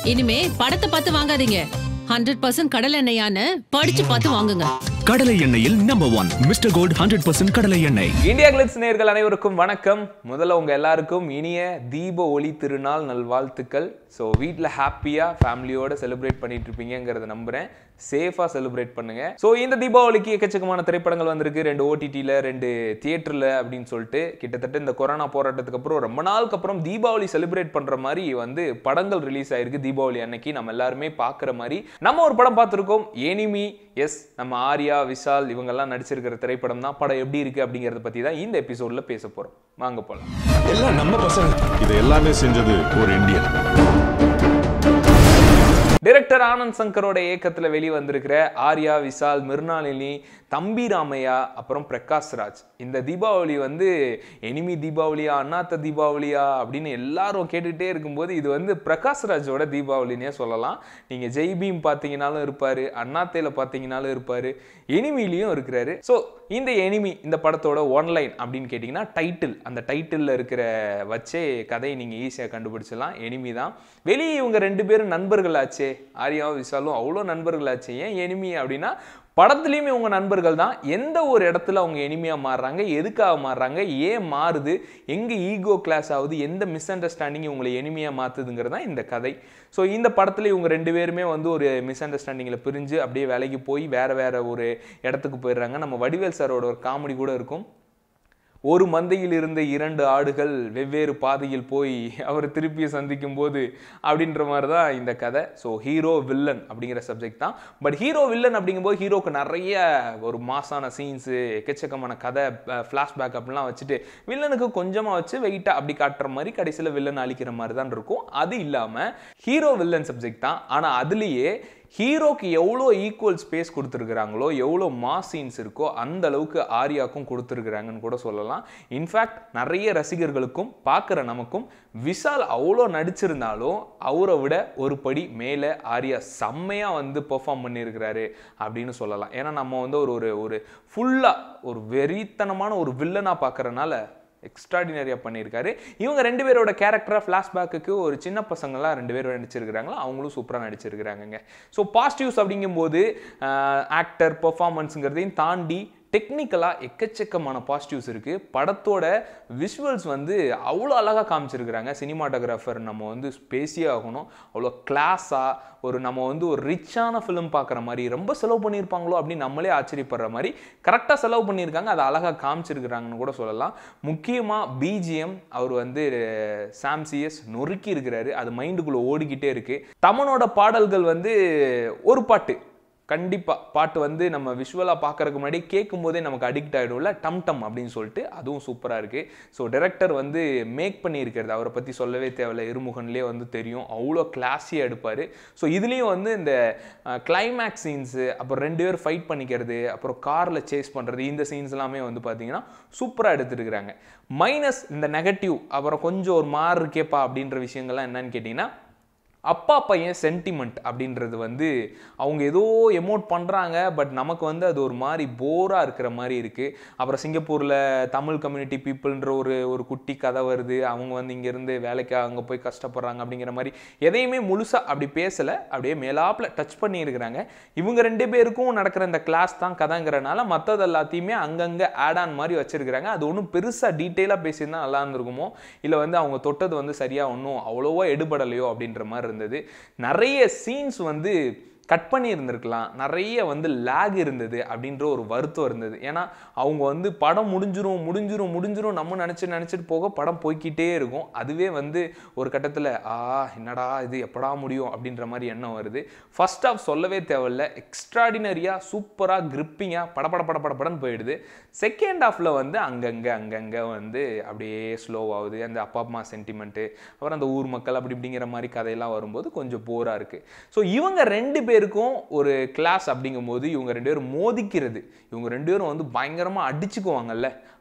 இனிமே படத்தை பார்த்து வாங்காதீங்க ஹண்ட்ரட் பர்சன்ட் கடல் எண்ணெயான்னு படிச்சு பார்த்து வாங்குங்க கடலை எண்ணெயில் number one Mister Gold hundred percent கடலை எண்ணெய் இந்தியா கிளிட்ஸ் நேர்கள் அனைவருக்கும் வணக்கம் முதல்ல உங்க எல்லாருக்கும் இனிய தீப ஒளி திருநாள் நல்வாழ்த்துக்கள் ஸோ வீட்டில் ஹாப்பியாக ஃபேமிலியோட செலிப்ரேட் பண்ணிட்டு இருப்பீங்கிறத நம்புறேன் சேஃபாக செலிப்ரேட் பண்ணுங்க ஸோ இந்த தீபாவளிக்கு எக்கச்சக்கமான திரைப்படங்கள் வந்திருக்கு ரெண்டு ஓடிடியில் ரெண்டு தியேட்டரில் அப்படின்னு சொல்லிட்டு கிட்டத்தட்ட இந்த கொரோனா போராட்டத்துக்கு அப்புறம் ரொம்ப நாளுக்கு அப்புறம் தீபாவளி செலிப்ரேட் பண்ணுற மாதிரி வந்து படங்கள் ரிலீஸ் ஆயிருக்கு தீபாவளி அன்னைக்கு நம்ம எல்லாருமே பார்க்குற மாதிரி நம்ம ஒரு படம் பார்த்துருக்கோம் எனிமி எஸ் நம்ம ஆர்யா விஷால் இவங்கெல்லாம் நடிச்சிருக்கிற திரைப்படம் தான் படம் எப்படி இருக்கு அப்படிங்கறத பத்தி தான் இந்த எபிசோட்ல பேச போறோம் வாங்க போலாம் எல்லாம் நம்ம பசங்க இது எல்லாமே செஞ்சது ஒரு இந்தியன் டைரக்டர் ஆனந்த் சங்கரோட இயக்கத்துல வெளிவந்திருக்கிற ஆர்யா விஷால் மிருணாளினி தம்பி ராமையா அப்புறம் பிரகாஷ் ராஜ் இந்த தீபாவளி வந்து எனிமி தீபாவளியா அண்ணாத்த தீபாவளியா அப்படின்னு எல்லாரும் கேட்டுட்டே இருக்கும்போது இது வந்து பிரகாஷ் ராஜோட தீபாவளினே சொல்லலாம் நீங்க ஜெய் பீம் பார்த்தீங்கனாலும் இருப்பாரு அண்ணாத்தையில பார்த்தீங்கனாலும் இருப்பாரு எனிமிலையும் இருக்கிறாரு ஸோ இந்த எனிமி இந்த படத்தோட ஒன்லைன் அப்படின்னு கேட்டிங்கன்னா டைட்டில் அந்த டைட்டிலில் இருக்கிற வச்சே கதையை நீங்கள் ஈஸியாக கண்டுபிடிச்சிடலாம் எனிமி தான் வெளியே இவங்க ரெண்டு பேரும் நண்பர்களாச்சே ஆர்யாவும் விஷாலும் அவ்வளோ நண்பர்களாச்சே ஏன் எனிமி அப்படின்னா படத்துலையுமே உங்க நண்பர்கள் தான் எந்த ஒரு இடத்துல அவங்க எனிமியா மாறுறாங்க எதுக்காக மாறுறாங்க ஏன் மாறுது எங்க ஈகோ கிளாஸ் ஆகுது எந்த மிஸ் அண்டர்ஸ்டாண்டிங் உங்களை எனிமியா மாத்துதுங்கிறது தான் இந்த கதை ஸோ இந்த படத்துல இவங்க ரெண்டு பேருமே வந்து ஒரு மிஸ் அண்டர்ஸ்டாண்டிங்கில் பிரிஞ்சு அப்படியே வேலைக்கு போய் வேற வேற ஒரு இடத்துக்கு போயிடுறாங்க நம்ம வடிவேல் சாரோட ஒரு காமெடி கூட இருக்கும் ஒரு மந்தையில் இருந்த இரண்டு ஆடுகள் வெவ்வேறு பாதையில் போய் அவர் திருப்பி சந்திக்கும் போது அப்படின்ற மாதிரி தான் இந்த கதை ஸோ ஹீரோ வில்லன் அப்படிங்கிற சப்ஜெக்ட் தான் பட் ஹீரோ வில்லன் அப்படிங்கும்போது ஹீரோக்கு நிறைய ஒரு மாசான சீன்ஸு எக்கச்சக்கமான கதை ஃப்ளாஷ்பேக் அப்படிலாம் வச்சுட்டு வில்லனுக்கு கொஞ்சமாக வச்சு வெயிட்டாக அப்படி காட்டுற மாதிரி கடைசியில் வில்லன் அழிக்கிற மாதிரி தான் இருக்கும் அது இல்லாமல் ஹீரோ வில்லன் சப்ஜெக்ட் தான் ஆனால் அதுலேயே ஹீரோக்கு எவ்வளோ ஈக்குவல் ஸ்பேஸ் கொடுத்துருக்குறாங்களோ எவ்வளோ மாஸ் சீன்ஸ் இருக்கோ அந்த அளவுக்கு ஆர்யாக்கும் கொடுத்துருக்குறாங்கன்னு கூட சொல்லலாம் இன்ஃபேக்ட் நிறைய ரசிகர்களுக்கும் பார்க்குற நமக்கும் விஷால் அவ்வளோ நடிச்சிருந்தாலும் அவரை விட ஒரு படி மேலே ஆர்யா செம்மையாக வந்து பெர்ஃபார்ம் பண்ணியிருக்கிறாரு அப்படின்னு சொல்லலாம் ஏன்னா நம்ம வந்து ஒரு ஒரு ஒரு ஃபுல்லாக ஒரு வெறித்தனமான ஒரு வில்லனாக பார்க்குறனால எக்ஸ்ட்ராடினரியாக பண்ணியிருக்காரு இவங்க ரெண்டு பேரோட கேரக்டராக ஃப்ளாஷ்பேக்குக்கு ஒரு சின்ன பசங்களாம் ரெண்டு பேரும் நடிச்சிருக்கிறாங்களா அவங்களும் சூப்பராக நடிச்சிருக்கிறாங்கங்க ஸோ பாசிட்டிவ்ஸ் அப்படிங்கும்போது ஆக்டர் பெர்ஃபார்மன்ஸுங்கிறதையும் தாண்டி டெக்னிக்கலாக எக்கச்சக்கமான பாசிட்டிவ்ஸ் இருக்குது படத்தோட விஷுவல்ஸ் வந்து அவ்வளோ அழகாக காமிச்சிருக்கிறாங்க சினிமாட்டோகிராஃபர் நம்ம வந்து பேசியே ஆகணும் அவ்வளோ கிளாஸாக ஒரு நம்ம வந்து ஒரு ரிச்சான ஃபிலிம் பார்க்குற மாதிரி ரொம்ப செலவு பண்ணியிருப்பாங்களோ அப்படின்னு நம்மளே ஆச்சரியப்படுற மாதிரி கரெக்டாக செலவு பண்ணியிருக்காங்க அதை அழகாக காமிச்சிருக்கிறாங்கன்னு கூட சொல்லலாம் முக்கியமாக பிஜிஎம் அவர் வந்து சாம்சிஎஸ் நொறுக்கி இருக்கிறாரு அது மைண்டுக்குள்ளே ஓடிக்கிட்டே இருக்குது தமனோட பாடல்கள் வந்து ஒரு பாட்டு கண்டிப்பாக பாட்டு வந்து நம்ம விஷுவலாக பார்க்கறதுக்கு முன்னாடி கேட்கும் போதே நமக்கு அடிக்ட் ஆகிடும்ல டம் டம் அப்படின்னு சொல்லிட்டு அதுவும் சூப்பராக இருக்குது ஸோ டைரக்டர் வந்து மேக் பண்ணியிருக்கிறது அவரை பற்றி சொல்லவே தேவையில்ல இருமுகன்லேயே வந்து தெரியும் அவ்வளோ கிளாஸியாக எடுப்பார் ஸோ இதுலேயும் வந்து இந்த கிளைமேக்ஸ் சீன்ஸு அப்புறம் ரெண்டு பேர் ஃபைட் பண்ணிக்கிறது அப்புறம் காரில் சேஸ் பண்ணுறது இந்த சீன்ஸ் எல்லாமே வந்து பார்த்தீங்கன்னா சூப்பராக எடுத்துருக்குறாங்க மைனஸ் இந்த நெகட்டிவ் அப்புறம் கொஞ்சம் ஒரு மாறு இருக்கேப்பா அப்படின்ற விஷயங்கள்லாம் என்னன்னு கேட்டிங்கன்னா அப்பா பையன் சென்டிமெண்ட் அப்படின்றது வந்து அவங்க ஏதோ எமோட் பண்ணுறாங்க பட் நமக்கு வந்து அது ஒரு மாதிரி போராக இருக்கிற மாதிரி இருக்குது அப்புறம் சிங்கப்பூரில் தமிழ் கம்யூனிட்டி பீப்புள்ன்ற ஒரு ஒரு குட்டி கதை வருது அவங்க வந்து இங்கேருந்து வேலைக்கு அங்கே போய் கஷ்டப்படுறாங்க அப்படிங்கிற மாதிரி எதையுமே முழுசாக அப்படி பேசலை அப்படியே மேலாப்பில் டச் பண்ணியிருக்கிறாங்க இவங்க ரெண்டு பேருக்கும் நடக்கிற இந்த கிளாஸ் தான் கதைங்கிறனால மற்றது எல்லாத்தையுமே அங்கங்கே ஆட் ஆன் மாதிரி வச்சிருக்கிறாங்க அது ஒன்றும் பெருசாக டீட்டெயிலாக பேசியிருந்தா நல்லா இருந்திருக்குமோ இல்லை வந்து அவங்க தொட்டது வந்து சரியாக ஒன்றும் அவ்வளோவா எடுபடலையோ அப்படின்ற மாதிரி இருந்தது நிறைய சீன்ஸ் வந்து கட் பண்ணி இருந்திருக்கலாம் நிறைய வந்து லேக் இருந்தது அப்படின்ற ஒரு வருத்தம் இருந்தது ஏன்னா அவங்க வந்து படம் முடிஞ்சிரும் முடிஞ்சிரும் முடிஞ்சிரும் நம்ம நினச்சி நினச்சிட்டு போக படம் போய்க்கிட்டே இருக்கும் அதுவே வந்து ஒரு கட்டத்தில் ஆ என்னடா இது எப்படா முடியும் அப்படின்ற மாதிரி எண்ணம் வருது ஃபர்ஸ்ட் ஆஃப் சொல்லவே தேவையில்ல எக்ஸ்ட்ராடினரியாக சூப்பராக கிரிப்பிங்காக படபட பட படப்படன்னு போயிடுது செகண்ட் ஹாஃபில் வந்து அங்கங்கே அங்கங்கே வந்து அப்படியே ஸ்லோ ஆகுது அந்த அப்பா அம்மா சென்டிமெண்ட்டு அப்புறம் அந்த ஊர் மக்கள் அப்படி இப்படிங்கிற மாதிரி கதையெல்லாம் வரும்போது கொஞ்சம் போராக இருக்குது ஸோ இவங்க ரெண்டு பேருக்கும் ஒரு கிளாஸ் அப்படிங்கும்போது இவங்க ரெண்டு பேரும் மோதிக்கிறது இவங்க ரெண்டு பேரும் வந்து பயங்கரமாக அடிச்சுக்குவாங்கல்ல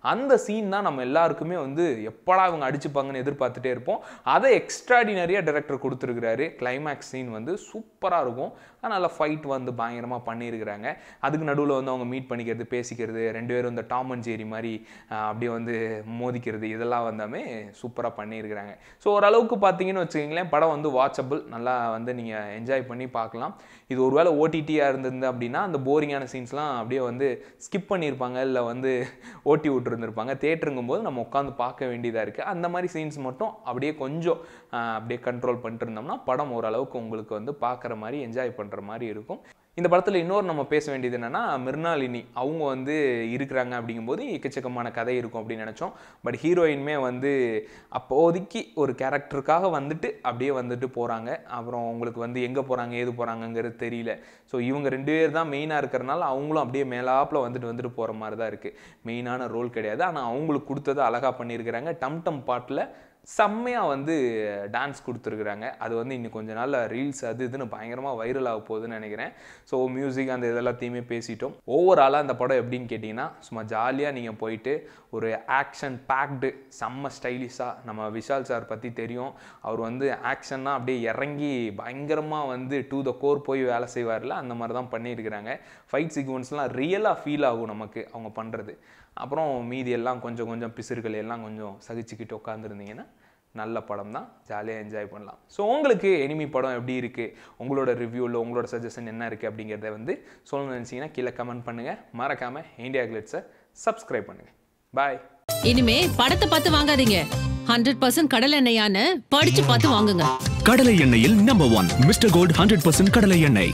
அந்த சீன் தான் நம்ம எல்லாருக்குமே வந்து எப்படா இவங்க அடிச்சுப்பாங்கன்னு எதிர்பார்த்துட்டே இருப்போம் அதை எக்ஸ்ட்ராடினரியாக டைரக்டர் கொடுத்துருக்கிறாரு கிளைமேக்ஸ் சீன் வந்து சூப்பராக இருக்கும் அதனால் ஃபைட் வந்து பயங்கரமாக பண்ணியிருக்கிறாங்க அதுக்கு நடுவில் வந்து அவங்க மீட் பண்ணிக்கிறது பேசிக்கிறது ரெண்டு பேரும் இந்த டாம் அண்ட் ஜேரி மாதிரி ஆஹ், அப்படியே வந்து மோதிக்கிறது இதெல்லாம் வந்தாமே சூப்பராக பண்ணியிருக்கிறாங்க ஸோ ஓரளவுக்கு பார்த்தீங்கன்னு வச்சுக்கிங்களேன் படம் வந்து வாட்சபிள் நல்லா வந்து நீங்கள் என்ஜாய் பண்ணி பார்க்கலாம் இது ஒருவேளை ஓடிடியாக இருந்திருந்து அப்படின்னா அந்த போரிங்கான சீன்ஸ்லாம் அப்படியே வந்து ஸ்கிப் பண்ணியிருப்பாங்க இல்லை வந்து ஓட்டி விட்டுருந்துருப்பாங்க தேட்டருங்கும் போது நம்ம உட்காந்து பார்க்க வேண்டியதாக இருக்குது அந்த மாதிரி சீன்ஸ் மட்டும் அப்படியே கொஞ்சம் ஆஹ், அப்படியே கண்ட்ரோல் பண்ணிட்டு இருந்தோம்னா படம் ஓரளவுக்கு உங்களுக்கு வந்து பார்க்குற மாதிரி என்ஜாய் பண்ணுற மாதிரி இருக்கும் இந்த படத்தில் இன்னொரு நம்ம பேச வேண்டியது என்னன்னா மிர்னாலினி அவங்க வந்து இருக்கிறாங்க அப்படிங்கும்போது எக்கச்சக்கமான கதை இருக்கும் அப்படின்னு நினச்சோம் பட் ஹீரோயின்மே வந்து அப்போதைக்கு ஒரு கேரக்டருக்காக வந்துட்டு அப்படியே வந்துட்டு போகிறாங்க அப்புறம் உங்களுக்கு வந்து எங்கே போகிறாங்க ஏது போகிறாங்கங்கிறது தெரியல ஸோ இவங்க ரெண்டு பேர் தான் மெயினாக இருக்கிறனால அவங்களும் அப்படியே மேலாப்பில் வந்துட்டு வந்துட்டு போகிற மாதிரி தான் இருக்குது மெயினான ரோல் கிடையாது ஆனால் அவங்களுக்கு கொடுத்தது அழகாக பண்ணியிருக்கிறாங்க டம் டம் பாட்டில் செம்மையாக வந்து டான்ஸ் கொடுத்துருக்குறாங்க அது வந்து இன்னும் கொஞ்ச நாள்ல ரீல்ஸ் அது இதுன்னு பயங்கரமாக வைரல் ஆக போகுதுன்னு நினைக்கிறேன் ஸோ மியூசிக் அந்த இதெல்லாத்தையுமே பேசிட்டோம் ஓவராலாக அந்த படம் எப்படின்னு கேட்டிங்கன்னா சும்மா ஜாலியாக நீங்கள் போயிட்டு ஒரு ஆக்ஷன் பேக்டு செம்ம ஸ்டைலிஷாக நம்ம விஷால் சார் பற்றி தெரியும் அவர் வந்து ஆக்ஷன்னா அப்படியே இறங்கி பயங்கரமாக வந்து டு த கோர் போய் வேலை செய்வார்ல அந்த மாதிரி தான் பண்ணியிருக்கிறாங்க ஃபைட் சீக்வன்ஸ்லாம் ரியலாக ஃபீல் ஆகும் நமக்கு அவங்க பண்ணுறது அப்புறம் மீதி எல்லாம் கொஞ்சம் கொஞ்சம் பிசுறுகள் எல்லாம் கொஞ்சம் சகிச்சுக்கிட்டு உட்காந்துருந்தீங்கன்னா நல்ல படம் தான் ஜாலியாக என்ஜாய் பண்ணலாம் ஸோ உங்களுக்கு எனிமி படம் எப்படி இருக்குது உங்களோட ரிவ்யூவில் உங்களோட சஜஷன் என்ன இருக்குது அப்படிங்கிறத வந்து சொல்லணும்னு நினச்சிங்கன்னா கீழே கமெண்ட் பண்ணுங்கள் மறக்காமல் இந்தியா கிளிட்ஸை சப்ஸ்கிரைப் பண்ணுங்கள் பாய் இனிமே படத்தை பார்த்து வாங்காதீங்க ஹண்ட்ரட் பர்சன்ட் கடல் எண்ணெயான்னு படிச்சு பார்த்து வாங்குங்க கடலை எண்ணெயில் number one Mister Gold hundred percent கடலை எண்ணெய்